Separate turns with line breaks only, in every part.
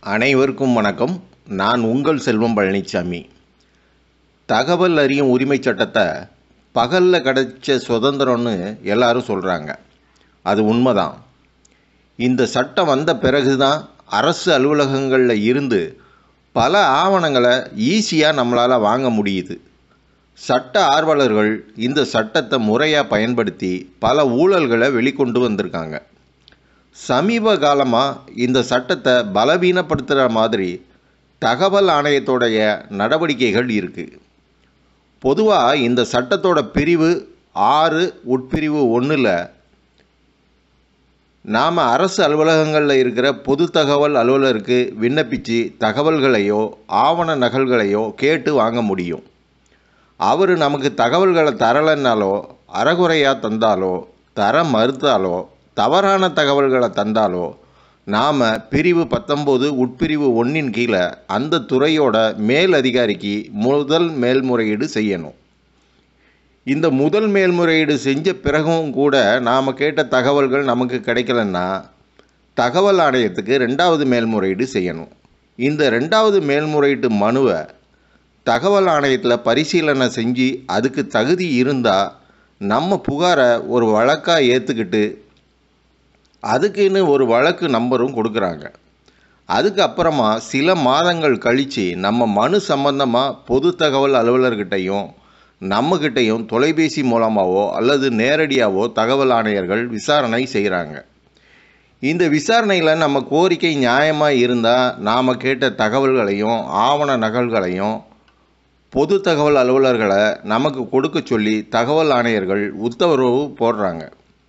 அனைவருக்கும் வணக்கம் நான் உங்கள் செல்வம் பழனிசாமி தகவல் அறியும் உரிமை சட்டத்தை பகலில் கிடைச்ச சுதந்திரம்னு எல்லாரும் சொல்கிறாங்க அது உண்மைதான் இந்த சட்டம் வந்த பிறகு தான் அரசு அலுவலகங்களில் இருந்து பல ஆவணங்களை ஈஸியாக நம்மளால் வாங்க முடியுது சட்ட ஆர்வலர்கள் இந்த சட்டத்தை முறையாக பயன்படுத்தி பல ஊழல்களை வெளிக்கொண்டு வந்திருக்காங்க சமீப காலமாக இந்த சட்டத்தை பலவீனப்படுத்துகிற மாதிரி தகவல் ஆணையத்தோடைய நடவடிக்கைகள் இருக்குது பொதுவாக இந்த சட்டத்தோட பிரிவு ஆறு உட்பிரிவு ஒன்றில் நாம் அரசு அலுவலகங்களில் இருக்கிற பொது தகவல் அலுவலருக்கு விண்ணப்பித்து தகவல்களையோ ஆவண நகல்களையோ கேட்டு வாங்க முடியும் அவர் நமக்கு தகவல்களை தரலைன்னாலோ அறகுறையாக தந்தாலோ தர மறுத்தாலோ தவறான தகவல்களை தந்தாலோ நாம் பிரிவு பத்தொம்போது உட்பிரிவு ஒன்றின் கீழே அந்த துறையோட மேல் அதிகாரிக்கு முதல் மேல்முறையீடு செய்யணும் இந்த முதல் மேல்முறையீடு செஞ்ச பிறகும் கூட நாம் கேட்ட தகவல்கள் நமக்கு கிடைக்கலன்னா தகவல் ஆணையத்துக்கு ரெண்டாவது மேல்முறையீடு செய்யணும் இந்த ரெண்டாவது மேல்முறையீட்டு மனுவை தகவல் ஆணையத்தில் பரிசீலனை செஞ்சு அதுக்கு தகுதி இருந்தால் நம்ம புகாரை ஒரு வழக்காக ஏற்றுக்கிட்டு அதுக்குன்னு ஒரு வழக்கு நம்பரும் கொடுக்குறாங்க அதுக்கு அப்புறமா சில மாதங்கள் கழித்து நம்ம மனு சம்பந்தமாக பொது தகவல் அலுவலர்கிட்டையும் நம்மக்கிட்டையும் தொலைபேசி மூலமாகவோ அல்லது நேரடியாகவோ தகவல் ஆணையர்கள் விசாரணை செய்கிறாங்க இந்த விசாரணையில் நம்ம கோரிக்கை நியாயமாக இருந்தால் நாம் கேட்ட தகவல்களையும் ஆவண நகல்களையும் பொது தகவல் அலுவலர்களை நமக்கு கொடுக்க சொல்லி தகவல் ஆணையர்கள் உத்தரவு போடுறாங்க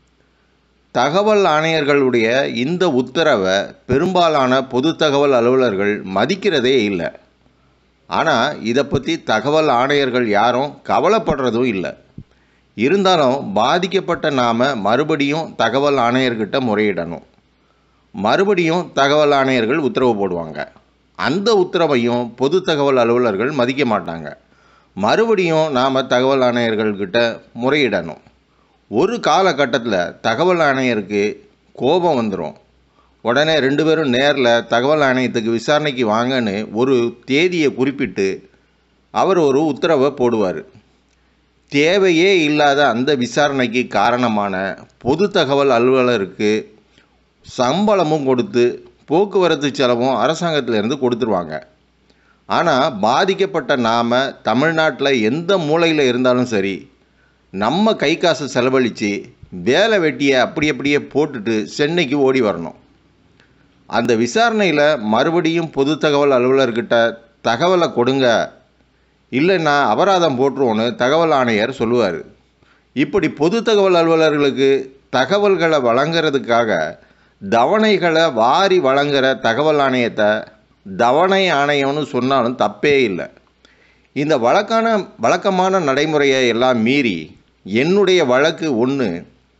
தகவல் ஆணையர்களுடைய இந்த உத்தரவை பெரும்பாலான பொது தகவல் அலுவலர்கள் மதிக்கிறதே இல்லை ஆனால் இதை பற்றி தகவல் ஆணையர்கள் யாரும் கவலைப்படுறதும் இல்லை இருந்தாலும் பாதிக்கப்பட்ட நாம் மறுபடியும் தகவல் ஆணையர்கிட்ட முறையிடணும் மறுபடியும் தகவல் ஆணையர்கள் உத்தரவு போடுவாங்க அந்த உத்தரவையும் பொது தகவல் அலுவலர்கள் மதிக்க மாட்டாங்க மறுபடியும் நாம் தகவல் ஆணையர்கள்கிட்ட முறையிடணும் ஒரு காலகட்டத்தில் தகவல் ஆணையருக்கு கோபம் வந்துடும் உடனே ரெண்டு பேரும் நேரில் தகவல் ஆணையத்துக்கு விசாரணைக்கு வாங்கன்னு ஒரு தேதியை குறிப்பிட்டு அவர் ஒரு உத்தரவை போடுவார் தேவையே இல்லாத அந்த விசாரணைக்கு காரணமான பொது தகவல் அலுவலருக்கு சம்பளமும் கொடுத்து போக்குவரத்து செலவும் அரசாங்கத்திலேருந்து கொடுத்துருவாங்க ஆனால் பாதிக்கப்பட்ட நாம் தமிழ்நாட்டில் எந்த மூலையில் இருந்தாலும் சரி நம்ம கை காசு செலவழித்து வேலை வெட்டியை அப்படி அப்படியே போட்டுட்டு சென்னைக்கு ஓடி வரணும் அந்த விசாரணையில் மறுபடியும் பொது தகவல் அலுவலர்கிட்ட தகவலை கொடுங்க இல்லைன்னா அபராதம் போட்டுருவோன்னு தகவல் ஆணையர் சொல்லுவார் இப்படி பொது தகவல் அலுவலர்களுக்கு தகவல்களை வழங்குறதுக்காக தவணைகளை வாரி வழங்குகிற தகவல் ஆணையத்தை தவணை ஆணையம்னு சொன்னாலும் தப்பே இல்லை இந்த வழக்கான வழக்கமான நடைமுறையை எல்லாம் மீறி என்னுடைய வழக்கு ஒன்று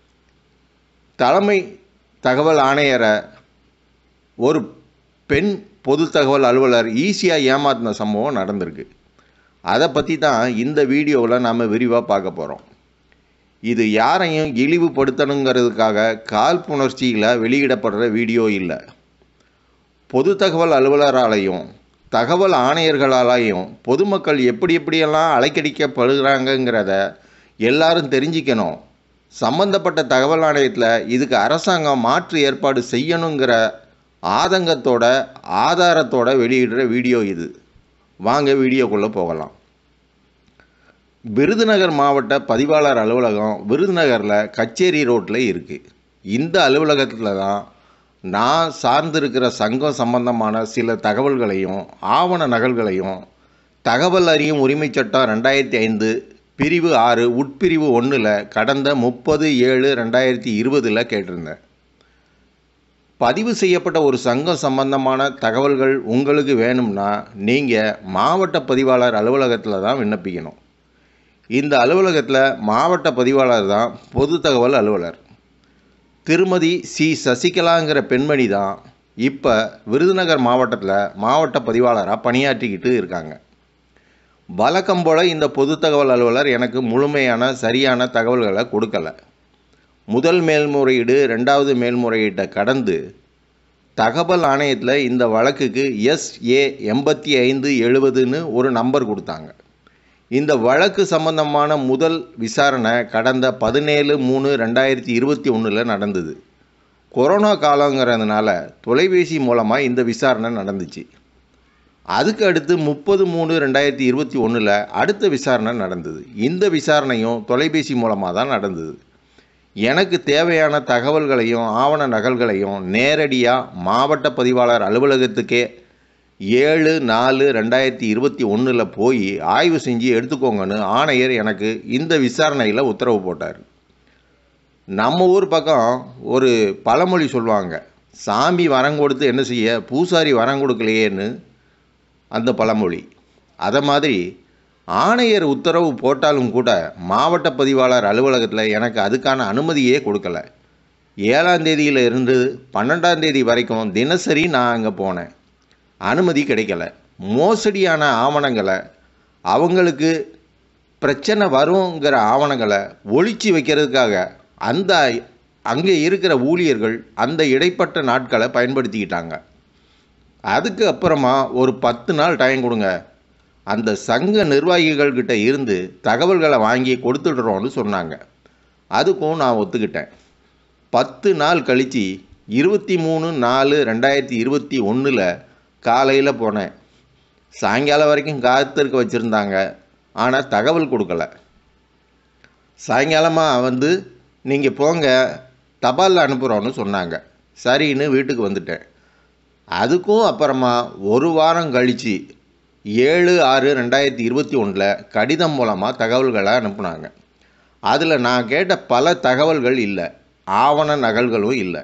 தலைமை தகவல் ஆணையரை ஒரு பெண் பொது தகவல் அலுவலர் ஈஸியாக ஏமாத்தின சம்பவம் நடந்திருக்கு அதை பற்றி தான் இந்த வீடியோவில் நாம் விரிவாக பார்க்க போகிறோம் இது யாரையும் இழிவுபடுத்தணுங்கிறதுக்காக காழ்ப்புணர்ச்சியில் வெளியிடப்படுற வீடியோ இல்லை பொது தகவல் அலுவலராலையும் தகவல் ஆணையர்களாலையும் பொதுமக்கள் எப்படி எப்படியெல்லாம் அலைக்கடிக்கப்படுகிறாங்கங்கிறத எல்லாரும் தெரிஞ்சிக்கணும் சம்பந்தப்பட்ட தகவல் ஆணையத்தில் இதுக்கு அரசாங்கம் மாற்று ஏற்பாடு செய்யணுங்கிற ஆதங்கத்தோட ஆதாரத்தோட வெளியிடுற வீடியோ இது வாங்க வீடியோக்குள்ளே போகலாம் விருதுநகர் மாவட்ட பதிவாளர் அலுவலகம் விருதுநகரில் கச்சேரி ரோட்டில் இருக்குது இந்த அலுவலகத்தில் தான் நான் சார்ந்திருக்கிற சங்கம் சம்பந்தமான சில தகவல்களையும் ஆவண நகல்களையும் தகவல் அறியும் உரிமை சட்டம் ரெண்டாயிரத்தி ஐந்து பிரிவு ஆறு உட்பிரிவு ஒன்றில் கடந்த முப்பது ஏழு ரெண்டாயிரத்தி இருபதில் கேட்டிருந்தேன் பதிவு செய்யப்பட்ட ஒரு சங்கம் சம்பந்தமான தகவல்கள் உங்களுக்கு வேணும்னா நீங்கள் மாவட்ட பதிவாளர் அலுவலகத்தில் தான் விண்ணப்பிக்கணும் இந்த அலுவலகத்தில் மாவட்ட பதிவாளர் தான் பொது தகவல் அலுவலர் திருமதி சி சசிகலாங்கிற பெண்மணி தான் இப்போ விருதுநகர் மாவட்டத்தில் மாவட்ட பதிவாளராக பணியாற்றிக்கிட்டு இருக்காங்க வழக்கம் போல் இந்த பொது தகவல் அலுவலர் எனக்கு முழுமையான சரியான தகவல்களை கொடுக்கல முதல் மேல்முறையீடு ரெண்டாவது மேல்முறையீட்டை கடந்து தகவல் ஆணையத்தில் இந்த வழக்குக்கு எஸ்ஏ எண்பத்தி ஐந்து எழுபதுன்னு ஒரு நம்பர் கொடுத்தாங்க இந்த வழக்கு சம்பந்தமான முதல் விசாரணை கடந்த பதினேழு மூணு ரெண்டாயிரத்தி இருபத்தி ஒன்றில் நடந்தது கொரோனா காலங்கிறதுனால தொலைபேசி மூலமாக இந்த விசாரணை நடந்துச்சு அதுக்கு அடுத்து முப்பது மூணு ரெண்டாயிரத்தி இருபத்தி ஒன்றில் அடுத்த விசாரணை நடந்தது இந்த விசாரணையும் தொலைபேசி மூலமாக தான் நடந்தது எனக்கு தேவையான தகவல்களையும் ஆவண நகல்களையும் நேரடியாக மாவட்ட பதிவாளர் அலுவலகத்துக்கே ஏழு நாலு ரெண்டாயிரத்தி இருபத்தி ஒன்றில் போய் ஆய்வு செஞ்சு எடுத்துக்கோங்கன்னு ஆணையர் எனக்கு இந்த விசாரணையில் உத்தரவு போட்டார் நம்ம ஊர் பக்கம் ஒரு பழமொழி சொல்லுவாங்க சாமி வரம் கொடுத்து என்ன செய்ய பூசாரி வரம் கொடுக்கலையேன்னு அந்த பழமொழி அதை மாதிரி ஆணையர் உத்தரவு போட்டாலும் கூட மாவட்ட பதிவாளர் அலுவலகத்தில் எனக்கு அதுக்கான அனுமதியே கொடுக்கல ஏழாம் தேதியில் இருந்து பன்னெண்டாம் தேதி வரைக்கும் தினசரி நான் அங்கே போனேன் அனுமதி கிடைக்கல மோசடியான ஆவணங்களை அவங்களுக்கு பிரச்சனை வருங்கிற ஆவணங்களை ஒழிச்சு வைக்கிறதுக்காக அந்த அங்கே இருக்கிற ஊழியர்கள் அந்த இடைப்பட்ட நாட்களை பயன்படுத்திக்கிட்டாங்க அதுக்கு அப்புறமா ஒரு பத்து நாள் டைம் கொடுங்க அந்த சங்க நிர்வாகிகள்கிட்ட இருந்து தகவல்களை வாங்கி கொடுத்துடுறோன்னு சொன்னாங்க அதுக்கும் நான் ஒத்துக்கிட்டேன் பத்து நாள் கழித்து இருபத்தி மூணு நாலு ரெண்டாயிரத்தி இருபத்தி ஒன்றில் காலையில் போனேன் சாயங்காலம் வரைக்கும் காத்திருக்க வச்சுருந்தாங்க ஆனால் தகவல் கொடுக்கல சாயங்காலமாக வந்து நீங்கள் போங்க தபாலில் அனுப்புகிறோன்னு சொன்னாங்க சரின்னு வீட்டுக்கு வந்துட்டேன் அதுக்கும் அப்புறமா ஒரு வாரம் கழித்து ஏழு ஆறு ரெண்டாயிரத்தி இருபத்தி ஒன்றில் கடிதம் மூலமாக தகவல்களை அனுப்புனாங்க அதில் நான் கேட்ட பல தகவல்கள் இல்லை ஆவண நகல்களும் இல்லை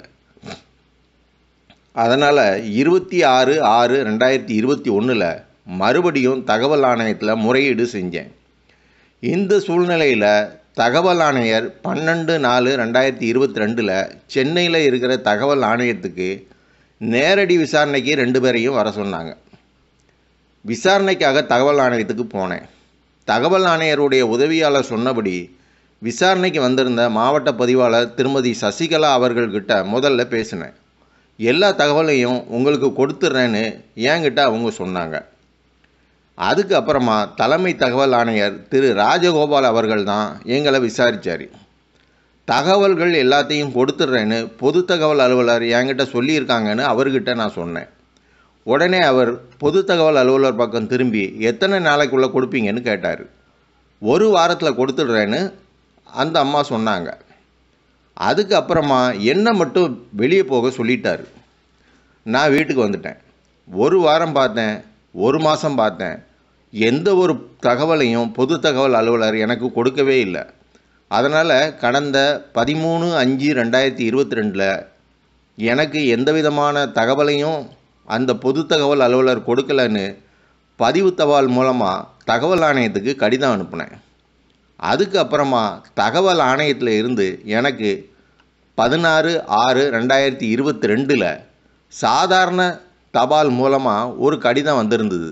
அதனால் இருபத்தி ஆறு ஆறு ரெண்டாயிரத்தி இருபத்தி ஒன்றில் மறுபடியும் தகவல் ஆணையத்தில் முறையீடு செஞ்சேன் இந்த சூழ்நிலையில் தகவல் ஆணையர் பன்னெண்டு நாலு ரெண்டாயிரத்தி இருபத்தி ரெண்டில் சென்னையில் இருக்கிற தகவல் ஆணையத்துக்கு நேரடி விசாரணைக்கு ரெண்டு பேரையும் வர சொன்னாங்க விசாரணைக்காக தகவல் ஆணையத்துக்கு போனேன் தகவல் ஆணையருடைய உதவியாளர் சொன்னபடி விசாரணைக்கு வந்திருந்த மாவட்ட பதிவாளர் திருமதி சசிகலா அவர்கள்கிட்ட முதல்ல பேசினேன் எல்லா தகவலையும் உங்களுக்கு கொடுத்துட்றேன்னு என்கிட்ட அவங்க சொன்னாங்க அதுக்கு அப்புறமா தலைமை தகவல் ஆணையர் திரு ராஜகோபால் அவர்கள் தான் எங்களை விசாரித்தார் தகவல்கள் எல்லாத்தையும் கொடுத்துட்றேன்னு பொது தகவல் அலுவலர் என்கிட்ட சொல்லியிருக்காங்கன்னு அவர்கிட்ட நான் சொன்னேன் உடனே அவர் பொது தகவல் அலுவலர் பக்கம் திரும்பி எத்தனை நாளைக்குள்ளே கொடுப்பீங்கன்னு கேட்டார் ஒரு வாரத்தில் கொடுத்துடுறேன்னு அந்த அம்மா சொன்னாங்க அதுக்கு அப்புறமா என்னை மட்டும் வெளியே போக சொல்லிட்டாரு நான் வீட்டுக்கு வந்துட்டேன் ஒரு வாரம் பார்த்தேன் ஒரு மாதம் பார்த்தேன் எந்த ஒரு தகவலையும் பொது தகவல் அலுவலர் எனக்கு கொடுக்கவே இல்லை அதனால் கடந்த பதிமூணு அஞ்சு ரெண்டாயிரத்தி இருபத்தி ரெண்டில் எனக்கு எந்த விதமான தகவலையும் அந்த பொது தகவல் அலுவலர் கொடுக்கலன்னு பதிவு தபால் மூலமாக தகவல் ஆணையத்துக்கு கடிதம் அனுப்புனேன் அதுக்கு அப்புறமா தகவல் ஆணையத்தில் இருந்து எனக்கு பதினாறு ஆறு ரெண்டாயிரத்தி இருபத்தி ரெண்டில் சாதாரண தபால் மூலமாக ஒரு கடிதம் வந்திருந்தது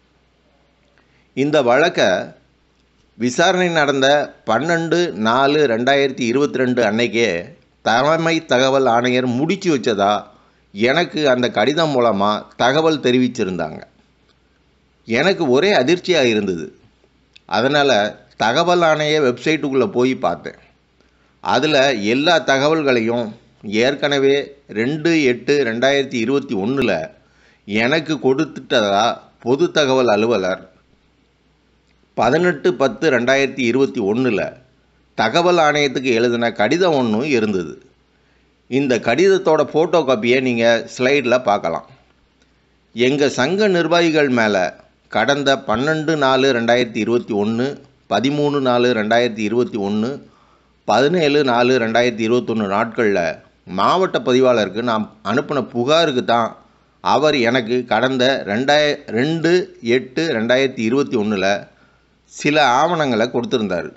இந்த வழக்கை விசாரணை நடந்த பன்னெண்டு நாலு ரெண்டாயிரத்தி இருபத்தி ரெண்டு அன்னைக்கே தலைமை தகவல் ஆணையர் முடிச்சு வச்சதா எனக்கு அந்த கடிதம் மூலமாக தகவல் தெரிவிச்சிருந்தாங்க எனக்கு ஒரே அதிர்ச்சியாக இருந்தது அதனால் தகவல் ஆணைய வெப்சைட்டுக்குள்ளே போய் பார்த்தேன் அதில் எல்லா தகவல்களையும் ஏற்கனவே ரெண்டு எட்டு ரெண்டாயிரத்தி இருபத்தி ஒன்றில் எனக்கு கொடுத்துட்டதா பொது தகவல் அலுவலர் பதினெட்டு பத்து ரெண்டாயிரத்தி இருபத்தி ஒன்றில் தகவல் ஆணையத்துக்கு எழுதின கடிதம் ஒன்றும் இருந்தது இந்த கடிதத்தோட ஃபோட்டோ காப்பியை நீங்கள் ஸ்லைடில் பார்க்கலாம் எங்கள் சங்க நிர்வாகிகள் மேலே கடந்த பன்னெண்டு நாலு ரெண்டாயிரத்தி இருபத்தி ஒன்று பதிமூணு நாலு ரெண்டாயிரத்தி இருபத்தி ஒன்று பதினேழு நாலு ரெண்டாயிரத்தி இருபத்தொன்று நாட்களில் மாவட்ட பதிவாளருக்கு நான் அனுப்பின புகாருக்கு தான் அவர் எனக்கு கடந்த ரெண்டாய ரெண்டு எட்டு ரெண்டாயிரத்தி இருபத்தி ஒன்றில் சில ஆவணங்களை கொடுத்துருந்தார்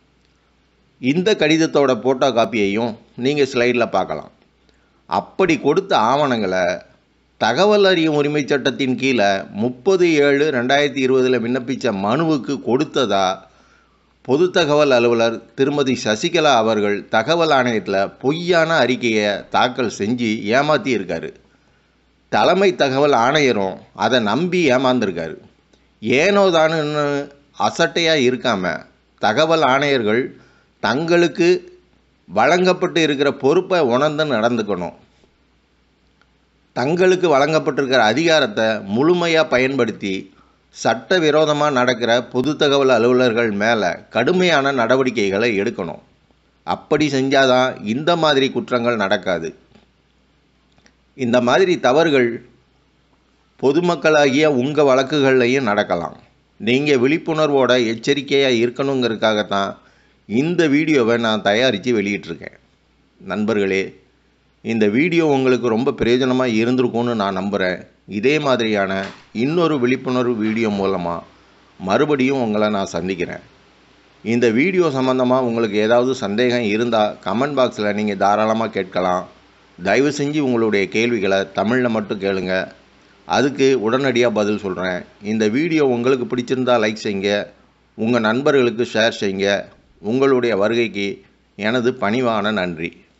இந்த கடிதத்தோட ஃபோட்டோ காப்பியையும் நீங்கள் ஸ்லைடில் பார்க்கலாம் அப்படி கொடுத்த ஆவணங்களை தகவல் அறியும் உரிமை சட்டத்தின் கீழே முப்பது ஏழு ரெண்டாயிரத்தி இருபதில் விண்ணப்பித்த மனுவுக்கு கொடுத்ததா பொது தகவல் அலுவலர் திருமதி சசிகலா அவர்கள் தகவல் ஆணையத்தில் பொய்யான அறிக்கையை தாக்கல் செஞ்சு ஏமாற்றி இருக்காரு தலைமை தகவல் ஆணையரும் அதை நம்பி ஏமாந்துருக்காரு ஏனோ தானுன்னு அசட்டையாக இருக்காமல் தகவல் ஆணையர்கள் தங்களுக்கு வழங்கப்பட்டு இருக்கிற பொறுப்பை உணர்ந்து நடந்துக்கணும் தங்களுக்கு வழங்கப்பட்டிருக்கிற அதிகாரத்தை முழுமையாக பயன்படுத்தி சட்டவிரோதமாக நடக்கிற பொது தகவல் அலுவலர்கள் மேலே கடுமையான நடவடிக்கைகளை எடுக்கணும் அப்படி செஞ்சாதான் இந்த மாதிரி குற்றங்கள் நடக்காது இந்த மாதிரி தவறுகள் பொதுமக்களாகிய உங்கள் வழக்குகள்லையும் நடக்கலாம் நீங்கள் விழிப்புணர்வோட எச்சரிக்கையாக இருக்கணுங்கிறதுக்காகத்தான் இந்த வீடியோவை நான் தயாரித்து வெளியிட்டிருக்கேன் நண்பர்களே இந்த வீடியோ உங்களுக்கு ரொம்ப பிரயோஜனமாக இருந்திருக்கும்னு நான் நம்புகிறேன் இதே மாதிரியான இன்னொரு விழிப்புணர்வு வீடியோ மூலமாக மறுபடியும் உங்களை நான் சந்திக்கிறேன் இந்த வீடியோ சம்மந்தமாக உங்களுக்கு ஏதாவது சந்தேகம் இருந்தால் கமெண்ட் பாக்ஸில் நீங்கள் தாராளமாக கேட்கலாம் தயவு செஞ்சு உங்களுடைய கேள்விகளை தமிழில் மட்டும் கேளுங்க அதுக்கு உடனடியாக பதில் சொல்கிறேன் இந்த வீடியோ உங்களுக்கு பிடிச்சிருந்தா லைக் செய்யுங்க உங்கள் நண்பர்களுக்கு ஷேர் செய்யுங்க உங்களுடைய வருகைக்கு எனது பணிவான நன்றி